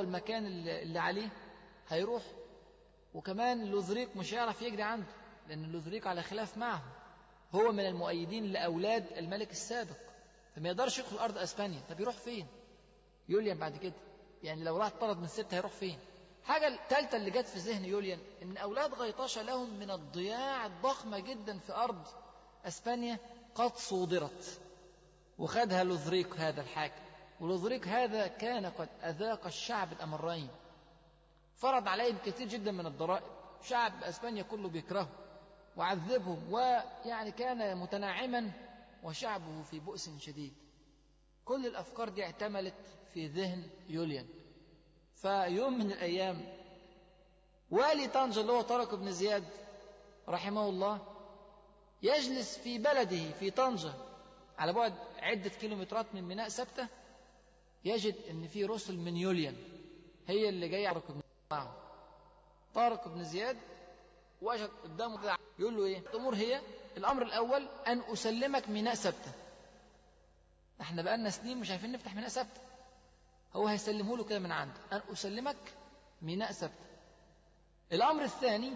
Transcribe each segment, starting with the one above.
المكان اللي اللي عليه هيروح وكمان لوذريك مش هيعرف يجري عنده لأن لوذريك على خلاف معه هو من المؤيدين لأولاد الملك السابق فما يقدرش يدخل أرض أسبانيا طب يروح فين؟ يوليان بعد كده يعني لو راح طرد من ستة هيروح فين؟ حاجة الثالثة اللي جت في ذهن يوليان إن أولاد غيطاشة لهم من الضياع الضخمة جدا في أرض أسبانيا قد صودرت وخدها لوذريك هذا الحاكم ولوذريك هذا كان قد أذاق الشعب الأمرين فرض عليهم كثير جدا من الضرائب شعب أسبانيا كله بيكرهه وعذبهم ويعني كان متناعما وشعبه في بؤس شديد كل الأفكار دي اعتملت في ذهن يوليان فيوم من الأيام والي طنجة اللي هو طارق بن زياد رحمه الله يجلس في بلده في طنجة على بعد عدة كيلومترات من ميناء سبتة يجد أن في رسل من يوليان هي اللي جاية طارق بن معه طارق بن زياد وجد قدامه كده يقول له ايه الامور هي الامر الاول ان اسلمك ميناء سبته احنا بقالنا سنين مش عارفين نفتح ميناء سبته هو هيسلمه له كده من عنده ان اسلمك ميناء سبته الامر الثاني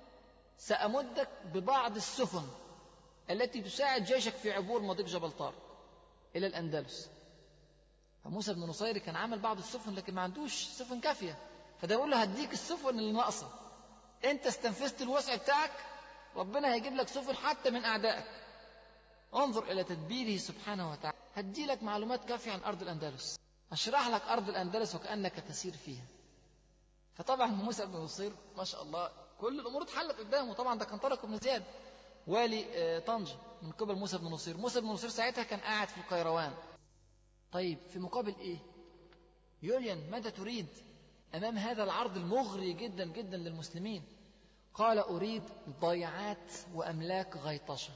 سامدك ببعض السفن التي تساعد جيشك في عبور مضيق جبل طارق الى الاندلس فموسى بن نصير كان عامل بعض السفن لكن ما عندوش سفن كافيه فده يقول له هديك السفن اللي ناقصه انت استنفذت الوسع بتاعك ربنا هيجيب لك سفن حتى من اعدائك انظر الى تدبيره سبحانه وتعالى هدي لك معلومات كافيه عن ارض الاندلس اشرح لك ارض الاندلس وكانك تسير فيها فطبعا موسى بن نصير ما شاء الله كل الامور اتحلت قدامه طبعا ده كان طارق بن زياد والي طنجة من قبل موسى بن نصير موسى بن نصير ساعتها كان قاعد في القيروان طيب في مقابل ايه يوليان ماذا تريد امام هذا العرض المغري جدا جدا للمسلمين قال اريد ضيعات واملاك غيطشه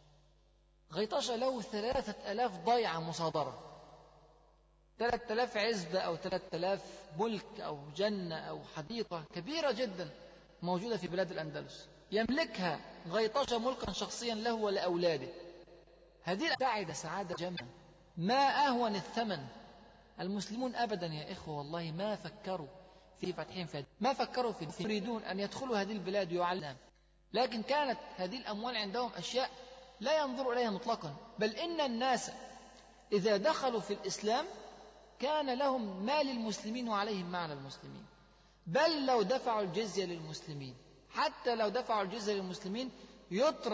غيطشه له ثلاثه الاف ضيعه مصادره ثلاثة آلاف عزبة أو ثلاثة آلاف ملك أو جنة أو حديقة كبيرة جدا موجودة في بلاد الأندلس يملكها غيطشة ملكا شخصيا له ولأولاده هذه سعادة سعادة جمة ما أهون الثمن المسلمون أبدا يا إخوة والله ما فكروا في فتحهم في ما فكروا في يريدون أن يدخلوا هذه البلاد يعلم لكن كانت هذه الأموال عندهم أشياء لا ينظروا إليها مطلقا بل إن الناس إذا دخلوا في الإسلام كان لهم ما للمسلمين وعليهم معنى المسلمين بل لو دفعوا الجزية للمسلمين حتى لو دفعوا الجزية للمسلمين يترك